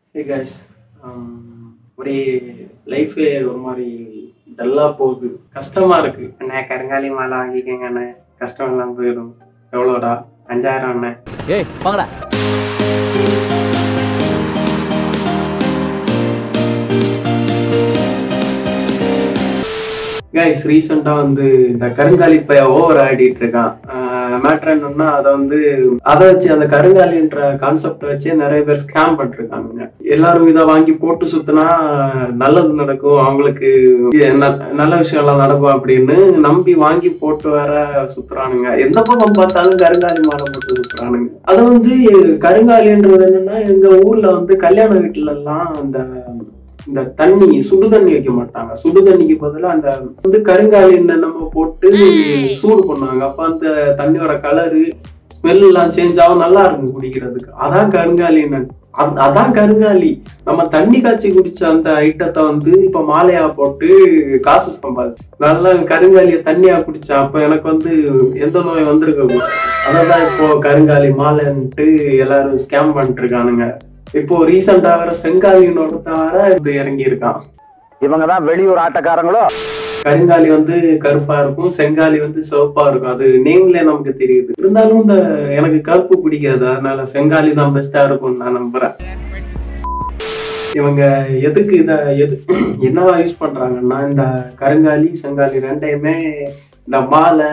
Hey guys ஒரே லைஃபே ஒரு மாதிரி டல்லாக போகுது கஷ்டமா இருக்கு அண்ணே கருங்காலி மாலை வாங்கிக்கங்க அண்ணே கஷ்டம் இல்லாமல் போயிடும் எவ்வளோடா அஞ்சாயிரம் அண்ணே ஏய் வாங்கடா கைஸ் ரீசெண்டாக வந்து இந்த கருங்காலி பைய ஓவர் ஆடிட்டு இருக்கான் மேட்ரு என்னன்னா அதை வந்து அதை வச்சு அந்த கருங்காலின்ற கான்செப்ட் வச்சு நிறைய பேர் ஸ்கேம் பண்ணிருக்காங்க எல்லாரும் இதை வாங்கி போட்டு சுத்தினா நல்லது நடக்கும் அவங்களுக்கு இது ந- நல்ல விஷயம்லாம் நடக்கும் அப்படின்னு நம்பி வாங்கி போட்டு வேற சுத்துறானுங்க எந்த பக்கம் பார்த்தாலும் கருங்காலி மாலை போட்டு சுத்துறானுங்க அது வந்து கருங்காலின்றது என்னன்னா எங்க ஊர்ல வந்து கல்யாண வீட்டுல எல்லாம் அந்த இந்த தண்ணி சுடு தண்ணி வைக்க மாட்டாங்க சுடு தண்ணிக்கு பதிலா அந்த வந்து கருங்காலி நம்ம போட்டு சூடு பண்ணுவாங்க அப்ப அந்த தண்ணியோட கலரு ஸ்மெல் எல்லாம் சேஞ்ச் ஆகும் நல்லா இருக்கும் குடிக்கிறதுக்கு அதான் கருங்காலி அதான் கருங்காலி நம்ம தண்ணி காய்ச்சி குடிச்ச அந்த ஐட்டத்தை வந்து இப்ப மாலையா போட்டு காசு சம்பாதி நல்லா கருங்காலிய தண்ணியா குடிச்சா அப்ப எனக்கு வந்து எந்த நோய் வந்திருக்கு அததான் இப்போ கருங்காலி மாலைன்ட்டு எல்லாரும் ஸ்கேம் பண்ணிட்டு இருக்கானுங்க இப்போ ரீசெண்டா வர செங்காலின்னு ஒருத்தன் வர இது இறங்கி இருக்கான் இவங்க தான் வெளியூர் ஆட்டக்காரங்களோ கருங்காலி வந்து கருப்பா இருக்கும் செங்காலி வந்து சிவப்பா இருக்கும் அது நேம்ல நமக்கு தெரியுது இருந்தாலும் இந்த எனக்கு கருப்பு பிடிக்காது அதனால செங்காலி தான் பெஸ்டா இருக்கும்னு நான் நம்புறேன் இவங்க எதுக்கு இத எது என்னவா யூஸ் பண்றாங்கன்னா இந்த கருங்காலி செங்காலி ரெண்டையுமே இந்த மாலை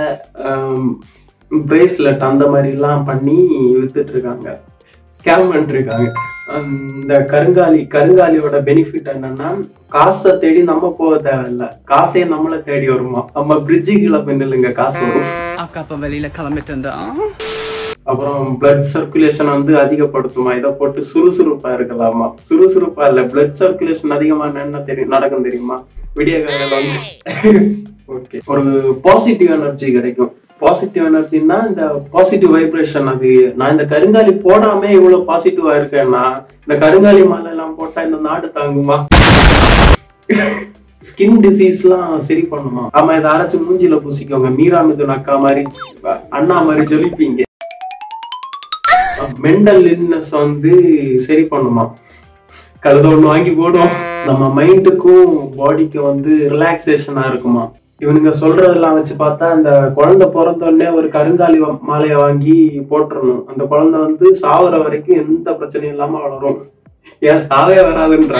பிரேஸ்லெட் அந்த மாதிரி எல்லாம் பண்ணி வித்துட்டு இருக்காங்க ஸ்கேம் பண்ணிட்டு இருக்காங்க இந்த கருங்காலி கருங்காலியோட பெனிஃபிட் என்னன்னா காசை தேடி நம்ம போக தேவையில்ல காசே நம்மள தேடி வருமா நம்ம பிரிட்ஜுக்குள்ள போய் நில்லுங்க காசு வரும் அக்கா அப்ப வெளியில கிளம்பிட்டு அப்புறம் பிளட் சர்க்குலேஷன் வந்து அதிகப்படுத்துமா இதை போட்டு சுறுசுறுப்பா இருக்கலாமா சுறுசுறுப்பா இல்ல பிளட் சர்க்குலேஷன் அதிகமா என்ன தெரியும் நடக்கும் தெரியுமா விடிய காலையில வந்து ஓகே ஒரு பாசிட்டிவ் எனர்ஜி கிடைக்கும் பாசிட்டிவ் எனர்ஜின்னா இந்த பாசிட்டிவ் வைப்ரேஷன் அது நான் இந்த கருங்காலி போடாம இவ்வளவு பாசிட்டிவா இருக்கேன்னா இந்த கருங்காலி மாலை எல்லாம் போட்டா இந்த நாடு தாங்குமா ஸ்கின் டிசீஸ்லாம் சரி பண்ணுமா ஆமா இதை அரைச்சு மூஞ்சில பூசிக்கோங்க மீரா மிதுன் அக்கா மாதிரி அண்ணா மாதிரி ஜொலிப்பீங்க மென்டல் இல்னஸ் வந்து சரி பண்ணுமா கழுத ஒண்ணு வாங்கி போடும் நம்ம மைண்டுக்கும் பாடிக்கும் வந்து ரிலாக்ஸேஷனா இருக்குமா இவனுங்க சொல்றதெல்லாம் வச்சு பார்த்தா இந்த குழந்தை பிறந்த உடனே ஒரு கருங்காலி வ- மாலையை வாங்கி போட்டுறணும் அந்த குழந்தை வந்து சாவர வரைக்கும் எந்த பிரச்சனையும் இல்லாம வளரும் ஏன் சாவே வராதுன்ற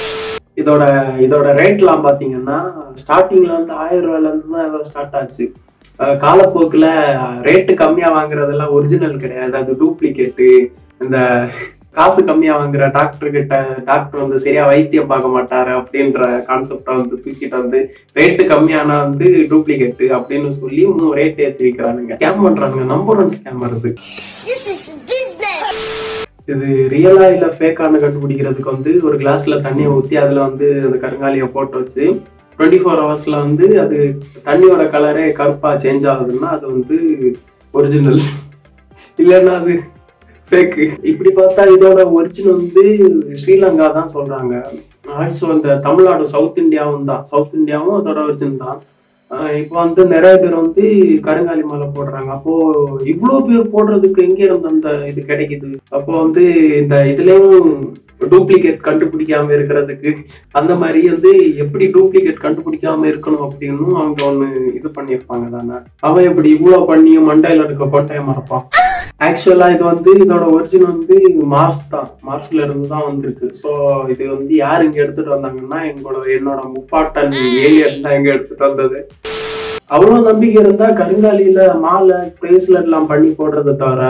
இதோட இதோட ரேட்லாம் பாத்தீங்கன்னா ஸ்டார்டிங்ல வந்து ஆயிரம் ரூபாயில இருந்து தான் ஏதோ ஸ்டார்ட் ஆச்சு அஹ் காலப்போக்குல ரேட்டு கம்மியா வாங்குறதெல்லாம் ஒரிஜினல் கிடையாது அது டூப்ளிகேட்டு இந்த காசு கம்மியா வாங்குற டாக்டர் கிட்ட டாக்டர் வந்து சரியா வைத்தியம் பார்க்க மாட்டாரு அப்படின்ற கான்செப்டை வந்து தூக்கிட்டு வந்து ரேட்டு கம்மியானா வந்து டூப்ளிகேட்டு அப்படின்னு சொல்லி இன்னும் ரேட் ஏத்தி வைக்கிறானுங்க ஸ்கேம் பண்றானுங்க நம்பர் ஒன் ஸ்கேம் வருது This is business. இது ரியலா இல்ல ஃபேக்கானு கண்டுபிடிக்கிறதுக்கு வந்து ஒரு கிளாஸ்ல தண்ணியை ஊத்தி அதுல வந்து அந்த கருங்காலியை போட்டு வச்சு டுவெண்ட்டி ஃபோர் ஹவர்ஸ்ல வந்து அது தண்ணியோட கலரே கருப்பா சேஞ்ச் ஆகுதுன்னா அது வந்து ஒரிஜினல் இல்லைன்னா அது ஃபேக்கு இப்படி பார்த்தா இதோட ஒரிஜினல் வந்து ஸ்ரீலங்கா தான் சொல்றாங்க ஆல்சோ இந்த தமிழ்நாடு சவுத் இந்தியாவும் தான் சவுத் இந்தியாவும் அதோட ஒரிஜினல் தான் ஆஹ் இப்போ வந்து நிறைய பேர் வந்து கருங்காலி மாலை போடுறாங்க அப்போ இவ்வளோ பேர் போடுறதுக்கு எங்க இருந்து அந்த இது கிடைக்குது அப்போ வந்து இந்த இதுலயும் டூப்ளிகேட் கண்டுபிடிக்காம இருக்கிறதுக்கு அந்த மாதிரி வந்து எப்படி டூப்ளிகேட் கண்டுபிடிக்காம இருக்கணும் அப்படின்னு அவங்க ஒண்ணு இது பண்ணியிருப்பாங்க தானே அவன் எப்படி இவ்வளவு பண்ணியும் மண்டையில இருக்க கொட்டையை மறப்பான் ஆக்சுவலா இது வந்து இதோட ஒரிஜின் வந்து மார்ஸ் தான் மார்ஸ்ல இருந்து தான் வந்திருக்கு ஸோ இது வந்து யார் இங்க எடுத்துட்டு வந்தாங்கன்னா எங்களோட என்னோட முப்பாட்டன் ஏலியன் தான் இங்க எடுத்துட்டு வந்தது அவ்வளவு நம்பிக்கை இருந்தா கருங்காலியில மாலை பிரேஸ்லெட் எல்லாம் பண்ணி போடுறதை தவிர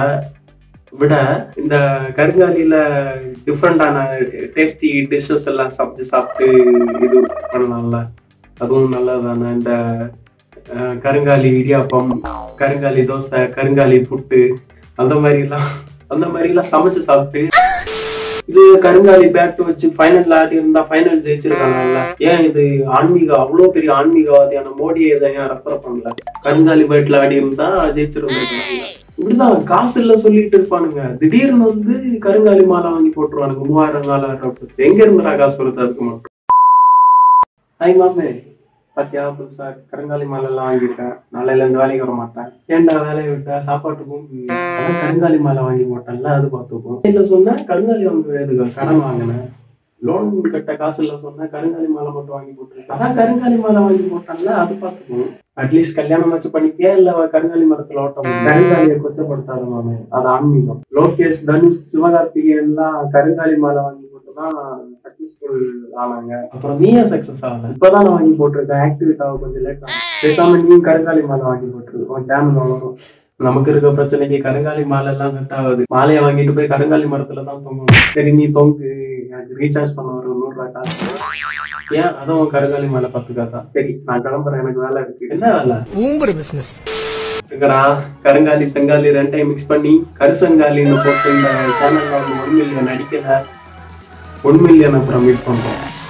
விட இந்த கருங்காலியில டிஃப்ரெண்டான டேஸ்டி டிஷ்ஷஸ் எல்லாம் சமைச்சு சாப்பிட்டு இது பண்ணலாம்ல அதுவும் நல்லது தானே இந்த அஹ், கருங்காலி இடியாப்பம் கருங்காலி தோசை கருங்காலி புட்டு அந்த மாதிரிலாம் அந்த மாதிரிலாம் சமைச்சு சாப்பிட்டு இது கருங்காலி பேட் வச்சு ஃபைனல் ஆடி இருந்தா ஃபைனல் ஜெயிச்சிருக்காங்கல்ல ஏன் இது ஆன்மீக அவ்வளவு பெரிய ஆன்மீகவாதியான மோடியை இதை ஏன் ரெஃபர் பண்ணல கருங்காலி பேட்ல ஆடி இருந்தா ஜெயிச்சிருந்தாங்க இப்படிதான் காசு இல்ல சொல்லிட்டு இருப்பானுங்க திடீர்னு வந்து கருங்காலி மாலை வாங்கி போட்டுருவானுங்க மூவாயிரம் நாலாயிரம் ரூபாய் எங்க இருந்துடா காசு வருது அதுக்கு மட்டும் ஹாய் மாமே பாத்தியா புதுசா கருங்காலி மாலை எல்லாம் வாங்கியிருக்கேன் நாளையில இருந்து வேலைக்கு வர மாட்டேன் ஏன்டா வேலையை விட்டா சாப்பாட்டுக்கும் அதான் கருங்காலி மாலை வாங்கி போட்டேன்ல அது பார்த்துக்கும் இல்ல சொன்னா கருங்காலி வாங்க எதுக்கு கடன் வாங்கினேன் லோன் கட்ட காசு இல்ல சொன்னா கருங்காலி மாலை மட்டும் வாங்கி போட்டுருக்கேன் அதான் கருங்காலி மாலை வாங்கி போட்டான்ல அது பார்த்துக்கும் அட்லீஸ்ட் கல்யாணம் வச்சு பண்ணிக்கே இல்ல கருங்காலி மரத்துல ஓட்டம் கருங்காலியை கொச்சப்படுத்தாத மாமே அது ஆன்மீகம் லோகேஷ் தனுஷ் சிவகார்த்திகேயன் எல்லாம் கருங்காலி மாலை வாங்கி போட்டுதான் சக்சஸ்ஃபுல் ஆனாங்க அப்புறம் நீயே சக்சஸ் ஆகல இப்பதான் நான் வாங்கி போட்டிருக்கேன் ஆக்டிவேட் ஆக கொஞ்சம் லேட் பேசாம நீயும் கருங்காலி மாலை வாங்கி போட்டுரு உன் சேனல் வளரும் நமக்கு இருக்க பிரச்சனைக்கு கருங்காலி மாலை எல்லாம் செட் ஆகுது மாலையை வாங்கிட்டு போய் கருங்காலி மரத்துல தான் தொங்கணும் சரி நீ தொங்கு எனக்கு ரீசார்ஜ் பண்ண ஒரு நூறு ரூபாய் காசு ஏன் அதுவும் கருங்காலி மாலை பத்துக்காதா சரி நான் கிளம்புறேன் எனக்கு வேலை இருக்கு என்ன வேலை ஊம்புற பிசினஸ் இருக்கடா கருங்காலி செங்காலி ரெண்டையும் மிக்ஸ் பண்ணி கருசங்காலின்னு போட்டு இந்த சேனல்ல வந்து ஒன் மில்லியன் அடிக்கல ஒன் மில்லியன் அப்புறம் மீட் பண்றோம்